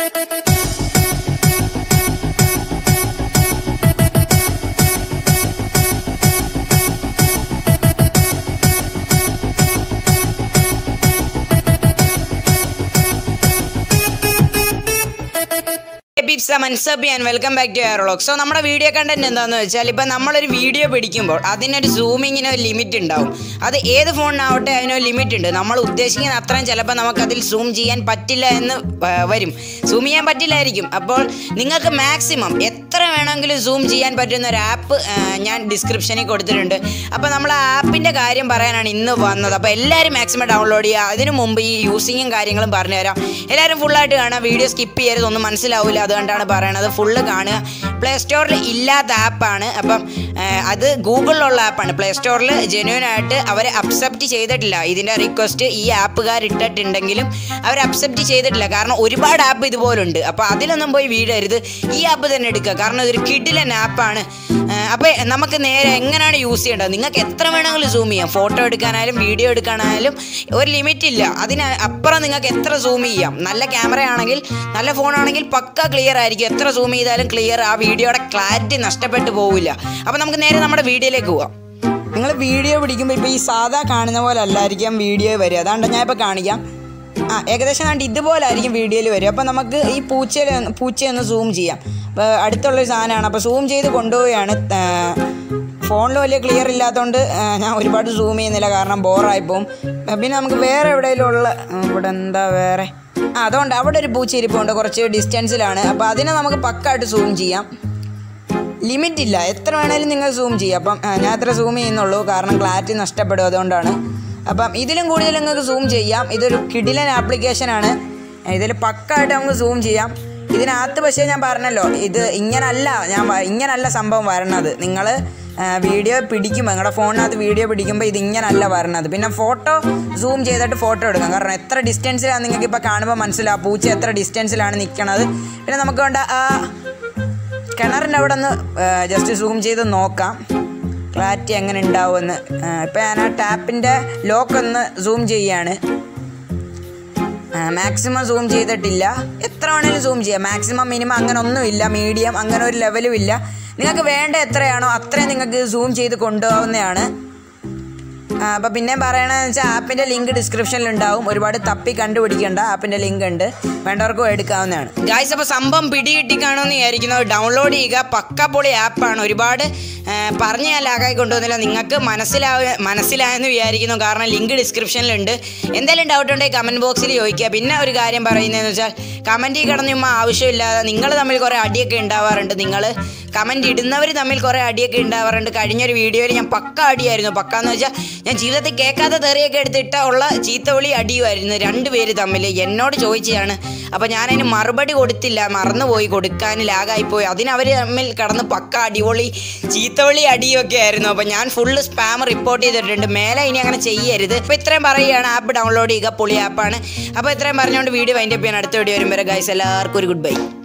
welcome back to എയറോളോഗ് so നമ്മുടെ video content എന്താണെന്ന് വെച്ചാൽ ഇപ്പം നമ്മളൊരു വീഡിയോ പിടിക്കുമ്പോൾ അതിനൊരു സൂമിങ്ങിന് ഒരു ലിമിറ്റ് ഉണ്ടാവും അത് ഏത് ഫോണിനാവട്ടെ അതിനൊരു ലിമിറ്റ് ഉണ്ട് നമ്മൾ ഉദ്ദേശിക്കുന്ന അത്രയും ചിലപ്പോൾ നമുക്കതിൽ സൂം ചെയ്യാൻ പറ്റില്ല എന്ന് ആ, വരും സൂം ചെയ്യാൻ പറ്റില്ലായിരിക്കും അപ്പോൾ നിങ്ങൾക്ക് മാക്സിമം എത്ര വേണമെങ്കിലും സൂം ചെയ്യാൻ പറ്റുന്ന ഒരു ആപ്പ് ഞാൻ ഡിസ്ക്രിപ്ഷനിൽ കൊടുത്തിട്ടുണ്ട് അപ്പോൾ നമ്മൾ ആ ആപ്പിൻ്റെ കാര്യം പറയാനാണ് ഇന്ന് വന്നത് അപ്പോൾ എല്ലാവരും മാക്സിമം ഡൗൺലോഡ് ചെയ്യുക അതിനു മുമ്പ് ഈ യൂസിങ്ങും കാര്യങ്ങളും പറഞ്ഞു തരാം എല്ലാവരും ഫുള്ളായിട്ട് കാണുക വീഡിയോ സ്കിപ്പ് ചെയ്യരുത് ഒന്നും മനസ്സിലാവില്ല അതുകൊണ്ടാണ് പറയണത് ഫുള്ള് കാണുക പ്ലേ സ്റ്റോറിൽ ഇല്ലാത്ത ആപ്പാണ് അപ്പം ആ, അത് ഗൂഗിളിലുള്ള ആപ്പാണ് പ്ലേ സ്റ്റോറിൽ ജെന്യൂൻ ആയിട്ട് അവർ അക്സെപ്റ്റ് ചെയ്തിട്ടില്ല ഇതിൻ്റെ റിക്വസ്റ്റ് ഈ ആപ്പുകാർ ഇട്ടിട്ടുണ്ടെങ്കിലും അവർ അക്സെപ്റ്റ് ചെയ്തിട്ടില്ല കാരണം ഒരുപാട് ആപ്പ് ഇതുപോലുണ്ട് അപ്പോൾ അതിലൊന്നും പോയി വീഴരുത് ഈ ആപ്പ് തന്നെ എടുക്കുക കാരണം ഇതൊരു കിഡിലൻ ആപ്പാണ് അപ്പോൾ നമുക്ക് നേരെ എങ്ങനെയാണ് യൂസ് ചെയ്യേണ്ടത് നിങ്ങൾക്ക് എത്ര വേണമെങ്കിലും സൂം ചെയ്യാം ഫോട്ടോ എടുക്കാനായാലും വീഡിയോ എടുക്കാനായാലും ഒരു ലിമിറ്റ് ഇല്ല അതിന് അപ്പുറം നിങ്ങൾക്ക് എത്ര സൂം ചെയ്യാം നല്ല ക്യാമറ ആണെങ്കിൽ നല്ല ഫോണാണെങ്കിൽ പക്ക ക്ലിയർ ആയിരിക്കും എത്ര സൂം ചെയ്താലും ക്ലിയർ ആ വീഡിയോയുടെ ക്ലാരിറ്റി നഷ്ടപ്പെട്ടു പോവില്ല അപ്പോൾ നമുക്ക് നേരെ നമ്മുടെ വീഡിയോയിലേക്ക് പോവാം നിങ്ങൾ വീഡിയോ പിടിക്കുമ്പോൾ ഇപ്പോൾ ഈ സാധാ കാണുന്ന പോലെ അല്ലായിരിക്കാം വീഡിയോ വരിക അതാണ്ട് ഞാൻ ഇപ്പോൾ കാണിക്കാം ആ ഏകദേശം കണ്ട് ഇതുപോലെ ആയിരിക്കും വീഡിയോയിൽ വരിക അപ്പോൾ നമുക്ക് ഈ പൂച്ചയിൽ പൂച്ചയൊന്ന് സൂം ചെയ്യാം അപ്പോൾ അടുത്തുള്ളൊരു സാധനമാണ് അപ്പോൾ സൂം ചെയ്ത് കൊണ്ടുപോവുകയാണ് ഫോണിൽ വലിയ ക്ലിയർ ഇല്ലാത്തതുകൊണ്ട് ആ, ഞാൻ ഒരുപാട് സൂം ചെയ്യുന്നില്ല കാരണം ബോറായിപ്പോവും പിന്നെ നമുക്ക് വേറെ എവിടെയെങ്കിലും ഉള്ള ആ, ഇവിടെ എന്താ വേറെ ആ അതുകൊണ്ട് അവിടെ ഒരു പൂച്ച ഇരിപ്പുണ്ട് കുറച്ച് ഡിസ്റ്റൻസിലാണ് അപ്പോൾ അതിനെ നമുക്ക് പക്കായിട്ട് സൂം ചെയ്യാം ലിമിറ്റ് ഇല്ല എത്ര വേണേലും നിങ്ങൾ സൂം ചെയ്യാം അപ്പം ആ, ഞാൻ അത്ര സൂം ചെയ്യുന്നുള്ളൂ കാരണം ക്ലാരിറ്റി നഷ്ടപ്പെടും അതുകൊണ്ടാണ് അപ്പം ഇതിലും കൂടുതൽ നിങ്ങൾക്ക് സൂം ചെയ്യാം ഇതൊരു കിഡിലൻ ആപ്ലിക്കേഷനാണ് ഇതിൽ പക്കായിട്ട് നമുക്ക് സൂം ചെയ്യാം ഇതിനകത്ത് പക്ഷേ ഞാൻ പറഞ്ഞല്ലോ ഇത് ഇങ്ങനല്ല ഞാൻ വ- ഇങ്ങനല്ല സംഭവം വരണത് നിങ്ങൾ വീഡിയോ പിടിക്കുമ്പോൾ നിങ്ങളുടെ ഫോണിനകത്ത് വീഡിയോ പിടിക്കുമ്പോൾ ഇത് ഇങ്ങനല്ല വരണത് പിന്നെ ഫോട്ടോ സൂം ചെയ്തിട്ട് ഫോട്ടോ എടുക്കാം കാരണം എത്ര ഡിസ്റ്റൻസിലാണ് നിങ്ങൾക്ക് ഇപ്പോൾ കാണുമ്പോൾ മനസ്സിലാവും പൂച്ച എത്ര ഡിസ്റ്റൻസിലാണ് നിൽക്കണത് പിന്നെ നമുക്ക് വേണ്ട ആ കിണറിൻ്റെ അവിടെ ഒന്ന് ജസ്റ്റ് സൂം ചെയ്ത് നോക്കാം ക്ലാരിറ്റി എങ്ങനെ ഉണ്ടാവുമെന്ന് ഇപ്പം ഞാൻ ആ ടാപ്പിൻ്റെ ലോക്ക് ഒന്ന് സൂം ചെയ്യാണ് മാക്സിമം സൂം ചെയ്തിട്ടില്ല എത്ര വേണേലും സൂം ചെയ്യാം മാക്സിമം മിനിമം അങ്ങനെ ഒന്നുമില്ല മീഡിയം അങ്ങനെ ഒരു ലെവലും ഇല്ല നിങ്ങൾക്ക് വേണ്ട എത്രയാണോ അത്രയും നിങ്ങൾക്ക് സൂം ചെയ്ത് കൊണ്ടുപോകുന്നതാണ് അപ്പോൾ പിന്നെ പറയണതെന്ന് വെച്ചാൽ ആപ്പിൻ്റെ ലിങ്ക് ഡിസ്ക്രിപ്ഷനിൽ ഉണ്ടാവും ഒരുപാട് തപ്പി കണ്ടുപിടിക്കേണ്ട ആപ്പിൻ്റെ ലിങ്ക് ഉണ്ട് വേണ്ടവർക്കും എടുക്കാവുന്നതാണ് ഗായ്സ് അപ്പോൾ സംഭവം പിടികിട്ടി കാണുമെന്ന് വിചാരിക്കുന്നത് ഡൗൺലോഡ് ചെയ്യുക പക്കപ്പൊളി ആപ്പാണ് ഒരുപാട് ആ, പറഞ്ഞ് ഞാൻ ലാഗായി കൊണ്ടുവന്നില്ല നിങ്ങൾക്ക് മനസ്സിലാവ മനസ്സിലായെന്ന് വിചാരിക്കുന്നു കാരണം ലിങ്ക് ഡിസ്ക്രിപ്ഷനിലുണ്ട് എന്തെങ്കിലും ഡൗട്ട് ഉണ്ടെങ്കിൽ കമൻറ്റ് ബോക്സിൽ ചോദിക്കുക പിന്നെ ഒരു കാര്യം പറയുന്നതെന്ന് വെച്ചാൽ കമൻറ്റിൽ കിടന്ന് ചുമ്മാ ആവശ്യമില്ലാതെ നിങ്ങൾ തമ്മിൽ കുറേ അടിയൊക്കെ ഉണ്ടാവാറുണ്ട് നിങ്ങൾ കമൻറ്റ് ഇടുന്നവർ തമ്മിൽ കുറേ അടിയൊക്കെ ഉണ്ടാവാറുണ്ട് കഴിഞ്ഞൊരു വീഡിയോയിൽ ഞാൻ പക്ക അടിയായിരുന്നു പക്ക എന്ന് വെച്ചാൽ ഞാൻ ജീവിതത്തിൽ കേൾക്കാത്ത തെറിയൊക്കെ എടുത്തിട്ട് ഉള്ള ചീത്തവിളി അടിയുമായിരുന്നു രണ്ടുപേര് തമ്മിൽ എന്നോട് ചോദിച്ചതാണ് അപ്പോൾ ഞാനതിന് മറുപടി കൊടുത്തില്ല മറന്നുപോയി കൊടുക്കാൻ ലാഗായിപ്പോയി അതിന് അവർ തമ്മിൽ കടന്ന് പക്ക അടിപൊളി ചീത്തവിളി അടിയൊക്കെ ആയിരുന്നു അപ്പോൾ ഞാൻ ഫുള്ള് സ്പാം റിപ്പോർട്ട് ചെയ്തിട്ടുണ്ട് മേലെ ഇനി അങ്ങനെ ചെയ്യരുത് അപ്പോൾ ഇത്രയും പറയുകയാണ് ആപ്പ് ഡൗൺലോഡ് ചെയ്യുക പൊളി ആപ്പാണ് അപ്പോൾ ഇത്രയും പറഞ്ഞുകൊണ്ട് വീഡിയോ വൈൻഡപ്പ് ചെയ്യാൻ അടുത്ത വീഡിയോ വരും വരെ ഗൈസ് എല്ലാവർക്കും ഒരു ഗുഡ് ബൈ